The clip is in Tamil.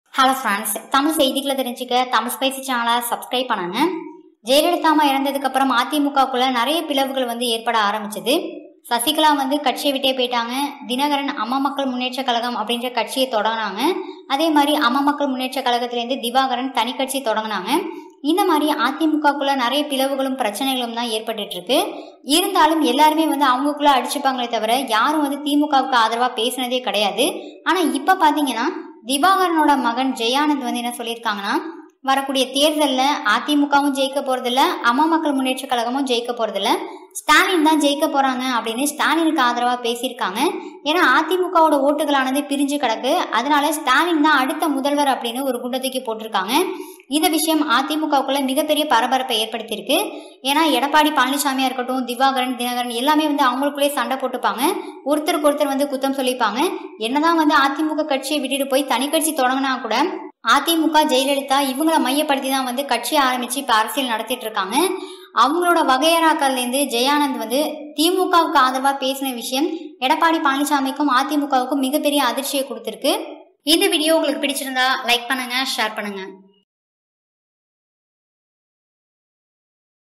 ஹலோ ஃப்ரெண்ட்ஸ் தமிழ் செய்திகளை தெரிஞ்சுக்க தமிழ் ஸ்பைசி சேனலை சப்ஸ்கிரைப் பண்ணுங்க ஜெயலலிதா அம்மா இறந்ததுக்கு அப்புறம் அதிமுகக்குள்ள நிறைய பிளவுகள் வந்து ஏற்பட ஆரம்பிச்சது சசிகலா வந்து கட்சியை விட்டே போயிட்டாங்க தினகரன் அம்மா மக்கள் முன்னேற்ற கழகம் அப்படின்ற கட்சியை தொடங்கினாங்க அதே மாதிரி அம்மா மக்கள் முன்னேற்ற கழகத்திலேருந்து திவாகரன் தனி கட்சி தொடங்கினாங்க இந்த மாதிரி அதிமுகக்குள்ள நிறைய பிளவுகளும் பிரச்சனைகளும் தான் ஏற்பட்டுட்டு இருக்கு இருந்தாலும் எல்லாருமே வந்து அவங்களுக்குள்ள அடிச்சுப்பாங்களே தவிர யாரும் வந்து திமுகவுக்கு ஆதரவா பேசினதே கிடையாது ஆனா இப்ப பாத்தீங்கன்னா திவாகரனோட மகன் ஜெயானந்த் வந்து என்ன சொல்லியிருக்காங்கன்னா வரக்கூடிய தேர்தலில் அதிமுகவும் ஜெயிக்க போறதில்ல அம்மா மக்கள் முன்னேற்ற கழகமும் ஜெயிக்க போறதில்ல ஸ்டாலின் தான் ஜெயிக்க போறாங்க அப்படின்னு ஸ்டாலினுக்கு ஆதரவா பேசியிருக்காங்க ஏன்னா அதிமுகவோட ஓட்டுகளானது பிரிஞ்சு கிடக்கு அதனால ஸ்டாலின் தான் அடுத்த முதல்வர் அப்படின்னு ஒரு குண்டத்துக்கு போட்டிருக்காங்க இந்த விஷயம் அதிமுகவுக்குள்ள மிகப்பெரிய பரபரப்பை ஏற்படுத்தியிருக்கு ஏன்னா எடப்பாடி பழனிசாமியா இருக்கட்டும் திவாகரன் தினகரன் எல்லாமே வந்து அவங்களுக்குள்ளே சண்டை போட்டுப்பாங்க ஒருத்தருக்கு ஒருத்தர் வந்து குத்தம் சொல்லிப்பாங்க என்னதான் வந்து அதிமுக கட்சியை விட்டுட்டு போய் தனி கட்சி தொடங்கினா கூட அதிமுக ஜெயலலிதா இவங்கள மையப்படுத்தி தான் வந்து கட்சி ஆரம்பிச்சு இப்ப அரசியல் நடத்திட்டு இருக்காங்க அவங்களோட வகையறாக்கள்லேருந்து ஜெயானந்த் வந்து திமுகவுக்கு ஆதரவா பேசின விஷயம் எடப்பாடி பழனிசாமிக்கும் அதிமுகவுக்கும் மிகப்பெரிய அதிர்ச்சியை கொடுத்துருக்கு இந்த வீடியோ உங்களுக்கு பிடிச்சிருந்தா லைக் பண்ணுங்க ஷேர் பண்ணுங்க